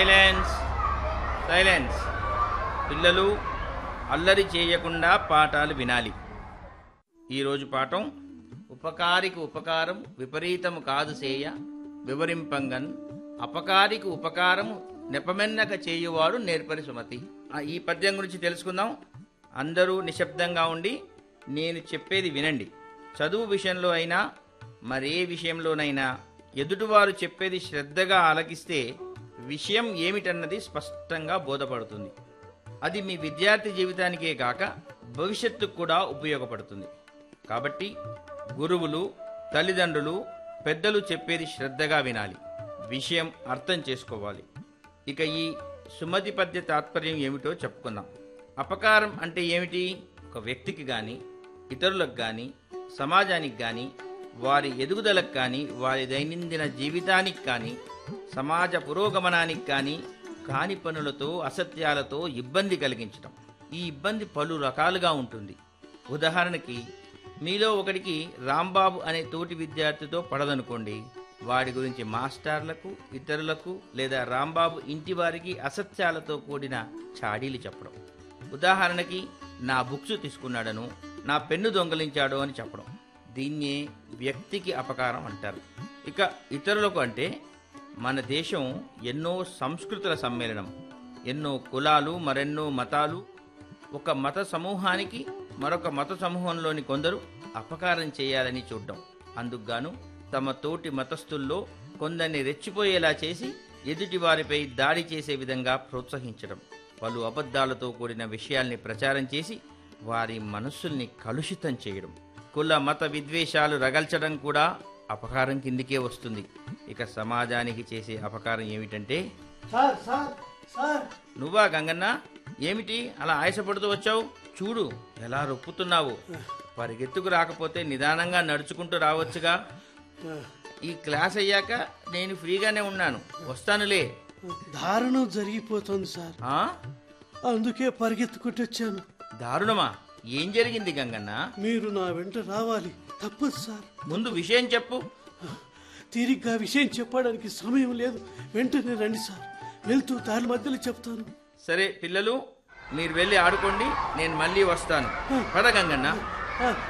silence silence పిల్లలు అల్లరి చేయకుండా పాఠాలు వినాలి ఈరోజు పాఠం ఉపకారికి ఉపకారం విపరీతము కాదు సేయ వివరింపంగన్ అపకారికి ఉపకారము నెపమెన్నక చేయువాడు నేర్పరి సుమతి ఆ, ఈ పద్యం గురించి తెలుసుకుందాం అందరూ నిశ్శబ్దంగా ఉండి నేను చెప్పేది వినండి చదువు విషయంలో అయినా మరే విషయంలోనైనా ఎదుటివారు చెప్పేది శ్రద్ధగా ఆలకిస్తే విషయం ఏమిటన్నది స్పష్టంగా బోధపడుతుంది అది మీ విద్యార్థి జీవితానికే కాక భవిష్యత్తుకు కూడా ఉపయోగపడుతుంది కాబట్టి గురువులు తల్లిదండ్రులు పెద్దలు చెప్పేది శ్రద్ధగా వినాలి విషయం అర్థం చేసుకోవాలి ఇక ఈ సుమతి పద్య తాత్పర్యం ఏమిటో చెప్పుకుందాం అపకారం అంటే ఏమిటి ఒక వ్యక్తికి గాని ఇతరులకు గాని సమాజానికి గాని వారి ఎదుగుదలకు కానీ వారి దైనందిన జీవితానికి కానీ సమాజ పురోగమనానికి కానీ కాని పనులతో అసత్యాలతో ఇబ్బంది కలిగించడం ఈ ఇబ్బంది పలు రకాలుగా ఉంటుంది ఉదాహరణకి మీలో ఒకడికి రాంబాబు అనే తోటి విద్యార్థితో పడదనుకోండి వాడి గురించి మాస్టర్లకు ఇతరులకు లేదా రాంబాబు ఇంటి వారికి అసత్యాలతో కూడిన చాడీలు చెప్పడం ఉదాహరణకి నా బుక్స్ తీసుకున్నాడను నా పెన్ను దొంగలించాడు అని చెప్పడం దీన్నే వ్యక్తికి అపకారం అంటారు ఇక ఇతరులకు అంటే మన దేశం ఎన్నో సంస్కృతుల సమ్మేళనం ఎన్నో కులాలు మరెన్నో మతాలు ఒక మత సమూహానికి మరొక మత సమూహంలోని కొందరు అపకారం చేయాలని చూడడం అందుకుగాను తమ తోటి మతస్థుల్లో కొందరిని రెచ్చిపోయేలా చేసి ఎదుటి వారిపై దాడి చేసే విధంగా ప్రోత్సహించడం పలు అబద్ధాలతో కూడిన విషయాల్ని ప్రచారం చేసి వారి మనస్సుల్ని కలుషితం చేయడం కుల మత విద్వేషాలు రగల్చడం కూడా అపకారం కిందికే వస్తుంది ఇక సమాజానికి చేసే అపకారం ఏమిటంటే సార్ సార్ సార్ నువ్వా గంగన్న ఏమిటి అలా ఆయాసపడుతూ వచ్చావు చూడు ఎలా రొప్పుతున్నావు పరిగెత్తుకు రాకపోతే నిదానంగా నడుచుకుంటూ రావచ్చుగా ఈ క్లాస్ అయ్యాక నేను ఫ్రీగానే ఉన్నాను వస్తానులే దారుణం జరిగిపోతుంది సార్ ఆ అందుకే పరిగెత్తుకుంటూ వచ్చాను దారుణమా ఏం జరిగింది గంగన్న మీరు నా వెంట రావాలి తప్పదు సార్ ముందు విషయం చెప్పు తీరిగ్గా విషయం చెప్పడానికి సమయం లేదు వెంటనే రండి సార్ వెళ్తూ దారి మధ్యలో చెప్తాను సరే పిల్లలు మీరు వెళ్ళి ఆడుకోండి నేను మళ్ళీ వస్తాను పద గంగన్న ఆ,